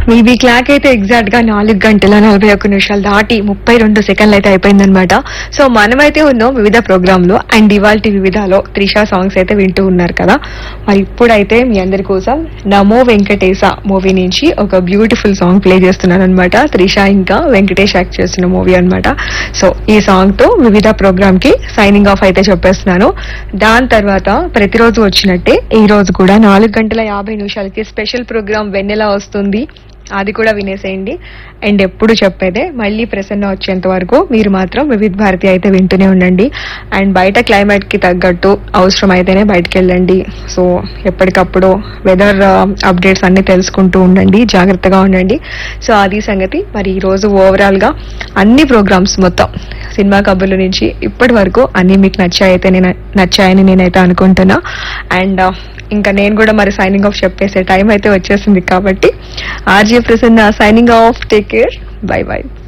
మీ వీ క్లాక్ అయితే ఎగ్జాక్ట్ గా నాలుగు గంటల నలభై ఒక్క నిమిషాలు దాటి ముప్పై రెండు సెకండ్లు అయితే అయిపోయిందనమాట సో మనమైతే ఉన్నాం వివిధ ప్రోగ్రామ్ లో అండ్ ఇవాళ వివిధలో త్రిషా సాంగ్స్ అయితే వింటూ ఉన్నారు కదా మరి ఇప్పుడైతే మీ అందరి కోసం నమో వెంకటేశ మూవీ నుంచి ఒక బ్యూటిఫుల్ సాంగ్ ప్లే చేస్తున్నాను అనమాట త్రిష ఇంకా వెంకటేష్ యాక్ట్ చేస్తున్న మూవీ అన్నమాట సో ఈ సాంగ్ తో వివిధ ప్రోగ్రామ్ కి సైనింగ్ ఆఫ్ అయితే చెప్పేస్తున్నాను దాని తర్వాత ప్రతిరోజు వచ్చినట్టే ఈ రోజు కూడా నాలుగు గంటల యాభై నిమిషాలకి స్పెషల్ ప్రోగ్రామ్ వెన్నెల వస్తుంది అది కూడా వినేసేయండి అండ్ ఎప్పుడు చెప్పేదే మళ్ళీ ప్రసన్న వచ్చేంత వరకు మీరు మాత్రం వివిధ భారతి అయితే వింటూనే ఉండండి అండ్ బయట క్లైమేట్ కి తగ్గట్టు అవసరం అయితేనే బయటకు వెళ్ళండి సో ఎప్పటికప్పుడు వెదర్ అప్డేట్స్ అన్ని తెలుసుకుంటూ ఉండండి జాగ్రత్తగా ఉండండి సో అది సంగతి మరి ఈ రోజు ఓవరాల్ గా అన్ని ప్రోగ్రామ్స్ మొత్తం సినిమా కబుర్ల నుంచి ఇప్పటి వరకు అన్ని మీకు నచ్చాయితే నేను నచ్చాయని నేనైతే అనుకుంటున్నా అండ్ ఇంకా నేను కూడా మరి సైనింగ్ ఆఫ్ చెప్పేసే టైం అయితే వచ్చేసింది కాబట్టి RJ Prasanna signing off take care bye by